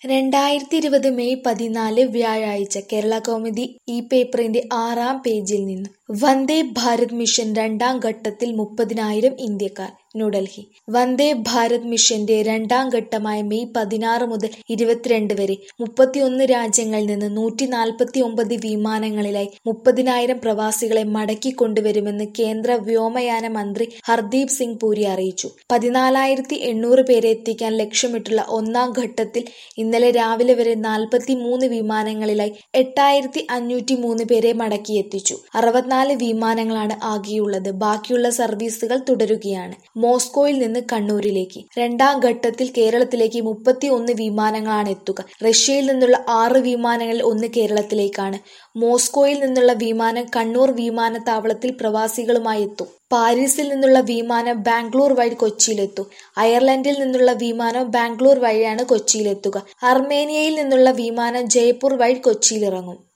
രണ്ടായിരത്തി ഇരുപത് മെയ് പതിനാല് വ്യാഴാഴ്ച കേരളകൗമുദി ഈ പേപ്പറിന്റെ ആറാം പേജിൽ നിന്ന് വന്ദേ ഭാരത് മിഷൻ രണ്ടാം ഘട്ടത്തിൽ മുപ്പതിനായിരം ഇന്ത്യക്കാർ ന്യൂഡൽഹി വന്ദേ ഭാരത് മിഷന്റെ രണ്ടാം ഘട്ടമായ മെയ് പതിനാറ് മുതൽ ഇരുപത്തിരണ്ട് വരെ മുപ്പത്തിയൊന്ന് രാജ്യങ്ങളിൽ നിന്ന് നൂറ്റി നാൽപ്പത്തി ഒമ്പത് വിമാനങ്ങളിലായി മുപ്പതിനായിരം പ്രവാസികളെ മടക്കി കൊണ്ടുവരുമെന്ന് കേന്ദ്ര വ്യോമയാന മന്ത്രി ഹർദീപ് സിംഗ് പൂരി അറിയിച്ചു പതിനാലായിരത്തി എണ്ണൂറ് പേരെ എത്തിക്കാൻ ലക്ഷ്യമിട്ടുള്ള ഒന്നാം ഘട്ടത്തിൽ ഇന്നലെ രാവിലെ വരെ നാൽപ്പത്തി മൂന്ന് വിമാനങ്ങളിലായി എട്ടായിരത്തി അഞ്ഞൂറ്റി മൂന്ന് പേരെ മടക്കിയെത്തിച്ചു അറുപത്തിനാല് വിമാനങ്ങളാണ് ആകെയുള്ളത് ബാക്കിയുള്ള സർവീസുകൾ തുടരുകയാണ് മോസ്കോയിൽ നിന്ന് കണ്ണൂരിലേക്ക് രണ്ടാം ഘട്ടത്തിൽ കേരളത്തിലേക്ക് മുപ്പത്തി ഒന്ന് വിമാനങ്ങളാണ് എത്തുക റഷ്യയിൽ നിന്നുള്ള ആറ് വിമാനങ്ങളിൽ ഒന്ന് കേരളത്തിലേക്കാണ് മോസ്കോയിൽ നിന്നുള്ള വിമാനം കണ്ണൂർ വിമാനത്താവളത്തിൽ പ്രവാസികളുമായി എത്തും പാരീസിൽ നിന്നുള്ള വിമാനം ബാംഗ്ലൂർ വഴി കൊച്ചിയിലെത്തും അയർലൻഡിൽ നിന്നുള്ള വിമാനം ബാംഗ്ലൂർ വഴിയാണ് കൊച്ചിയിലെത്തുക അർമേനിയയിൽ നിന്നുള്ള വിമാനം ജയ്പൂർ വഴി കൊച്ചിയിലിറങ്ങും